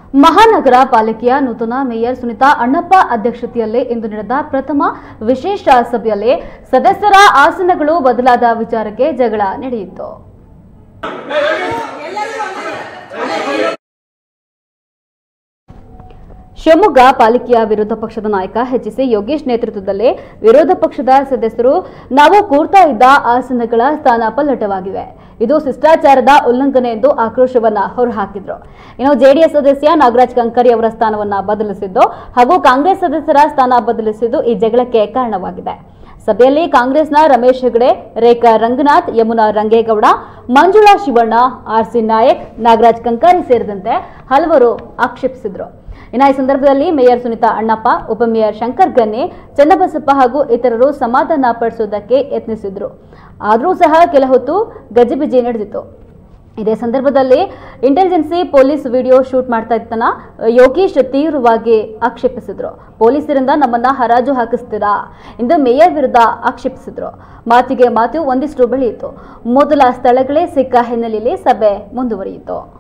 ಮಹಾನಗರ ಪಾಲಿಕೆಯ ನೂತನ ಮೇಯರ್ ಸುನಿತಾ ಅಣ್ಣಪ್ಪ ಅಧ್ಯಕ್ಷತೆಯಲ್ಲಿ ಇಂದು ನಡೆದ ಪ್ರಥಮ ವಿಶೇಷ ಸಭೆಯಲ್ಲಿ ಸದಸ್ಯರ ಆಸನಗಳು ಬದಲಾದ ವಿಚಾರಕ್ಕೆ ಜಗಳ ನಡೆಯಿತು ಶಿವಮೊಗ್ಗ ಪಾಲಿಕೆಯ ವಿರೋಧ ಪಕ್ಷದ ನಾಯಕ ಎಚ್ಸಿ ಯೋಗೇಶ್ ನೇತೃತ್ವದಲ್ಲಿ ವಿರೋಧ ಪಕ್ಷದ ಸದಸ್ಯರು ನಾವು ಕೂರ್ತಾ ಇದ್ದ ಆಸನಗಳ ಸ್ಥಾನ ಪಲ್ಲಟವಾಗಿವೆ ಇದು ಶಿಷ್ಟಾಚಾರದ ಉಲ್ಲಂಘನೆ ಎಂದು ಆಕ್ರೋಶವನ್ನ ಹೊರಹಾಕಿದ್ರು ಇನ್ನು ಜೆಡಿಎಸ್ ಸದಸ್ಯ ನಾಗರಾಜ್ ಕಂಕರಿ ಅವರ ಸ್ಥಾನವನ್ನ ಬದಲಿಸಿದ್ದು ಹಾಗೂ ಕಾಂಗ್ರೆಸ್ ಸದಸ್ಯರ ಸ್ಥಾನ ಬದಲಿಸಿದ್ದು ಈ ಜಗಳಕ್ಕೆ ಕಾರಣವಾಗಿದೆ ಸಭೆಯಲ್ಲಿ ಕಾಂಗ್ರೆಸ್ನ ರಮೇಶ್ ಹೆಗಡೆ ರೇಖಾ ರಂಗನಾಥ್ ಯಮುನಾ ರಂಗೇಗೌಡ ಮಂಜುಳಾ ಶಿವಣ್ಣ ಆರ್ಸಿ ನಾಯಕ್ ನಾಗರಾಜ್ ಕಂಕಾರಿ ಸೇರಿದಂತೆ ಹಲವರು ಆಕ್ಷೇಪಿಸಿದ್ರು ಇನ್ನು ಈ ಸಂದರ್ಭದಲ್ಲಿ ಮೇಯರ್ ಸುನಿತಾ ಅಣ್ಣಪ್ಪ ಉಪಮೇಯರ್ ಶಂಕರ್ ಗನ್ನೆ ಚನ್ನಬಸಪ್ಪ ಹಾಗೂ ಇತರರು ಸಮಾಧಾನ ಪಡಿಸುವುದಕ್ಕೆ ಯತ್ನಿಸಿದ್ರು ಆದರೂ ಸಹ ಕೆಲ ಹೊತ್ತು ಗಜಿಬಿಜಿ ನಡೆದಿತ್ತು ಇದೇ ಸಂದರ್ಭದಲ್ಲಿ ಇಂಟೆಲಿಜೆನ್ಸಿ ಪೊಲೀಸ್ ವಿಡಿಯೋ ಶೂಟ್ ಮಾಡ್ತಾ ಇತ್ತನ ಯೋಗೀಶ್ ತೀವ್ರವಾಗಿ ಆಕ್ಷೇಪಿಸಿದ್ರು ಪೊಲೀಸರಿಂದ ನಮ್ಮನ್ನ ಹರಾಜು ಹಾಕಿಸ್ತೀರಾ ಎಂದು ಮೇಯರ್ ವಿರುದ್ಧ ಆಕ್ಷೇಪಿಸಿದ್ರು ಮಾತಿಗೆ ಮಾತು ಒಂದಿಷ್ಟು ಬೆಳೆಯಿತು ಮೊದಲ ಸ್ಥಳಗಳೇ ಸಿಕ್ಕ ಹಿನ್ನೆಲೆಯಲ್ಲಿ ಸಭೆ ಮುಂದುವರಿಯಿತು